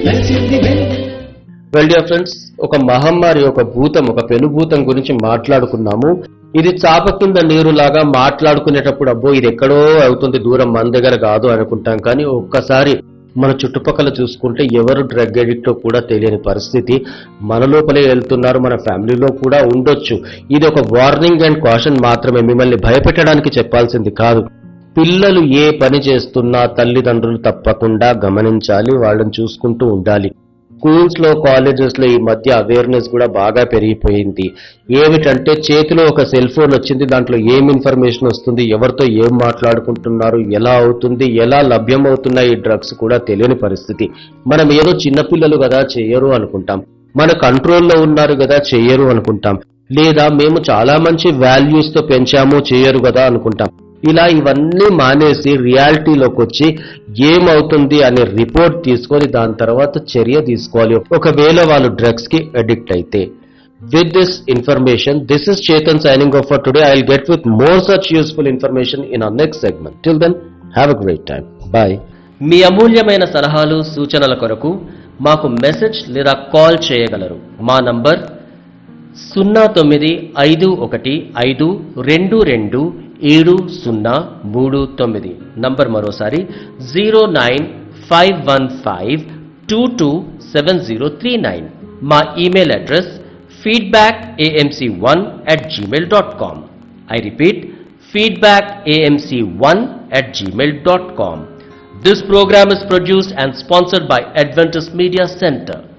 మెరిసింది వెన్నెల well dear friends ఒక మహమ్మారి ఒక భూతం ఒక పెనుభూతం గురించి మాట్లాడుకున్నాము ఇది చాప కింద నీరులాగా మాట్లాడుకునేటప్పుడు అబ్బో ఇది ఎక్కడో అవుతుంది దూరం మన దగ్గర కాదు అనుకుంటాం కానీ ఒక్కసారి మన చుట్టుపక్కల చూసుకుంటే ఎవరు డ్రగ్ ఎడిక్ట్ కూడా తెలియని పరిస్థితి మన లోపలే వెళ్తున్నారు మన ఫ్యామిలీలో కూడా ఉండొచ్చు ఇది ఒక వార్నింగ్ అండ్ కాషన్ మాత్రమే మిమ్మల్ని భయపెట్టడానికి చెప్పాల్సింది కాదు పిల్లలు ఏ పని చేస్తున్నా తల్లిదండ్రులు తప్పకుండా గమనించాలి వాళ్ళని చూసుకుంటూ ఉండాలి స్కూల్స్ లో కాలేజెస్ లో ఈ మధ్య అవేర్నెస్ కూడా బాగా పెరిగిపోయింది ఏమిటంటే చేతిలో ఒక సెల్ ఫోన్ వచ్చింది దాంట్లో ఏం ఇన్ఫర్మేషన్ వస్తుంది ఎవరితో ఏం మాట్లాడుకుంటున్నారు ఎలా అవుతుంది ఎలా లభ్యం అవుతున్నాయి ఈ డ్రగ్స్ కూడా తెలియని పరిస్థితి మనం ఏదో చిన్నపిల్లలు కదా చేయరు అనుకుంటాం మన కంట్రోల్లో ఉన్నారు కదా చేయరు అనుకుంటాం లేదా మేము చాలా మంచి వాల్యూస్ తో పెంచాము చేయరు కదా అనుకుంటాం ఇలా ఇవన్నీ మానేసి రియాలిటీలోకి వచ్చి ఏమవుతుంది అనే రిపోర్ట్ తీసుకొని దాని తర్వాత చర్య తీసుకోవాలి ఒకవేళ వాళ్ళు డ్రగ్స్ కి అడిక్ట్ అయితే with this information this is Chetan signing off for today I get with more such useful information in our next segment till then have a great time bye మీ అమూల్యమైన సలహాలు సూచనల కొరకు మాకు మెసేజ్ లేదా కాల్ చేయగలరు మా నంబర్ సున్నా తొమ్మిది ఐదు ఒకటి ఐదు రెండు రెండు ఏడు సున్నా మూడు తొమ్మిది నంబర్ మరోసారి zero nine five one five two two seven zero three nine మా email address feedback AMC one at Gmail dot com I repeat feedback amc1 at gmail.com. This program is produced and sponsored by Adventist Media Center.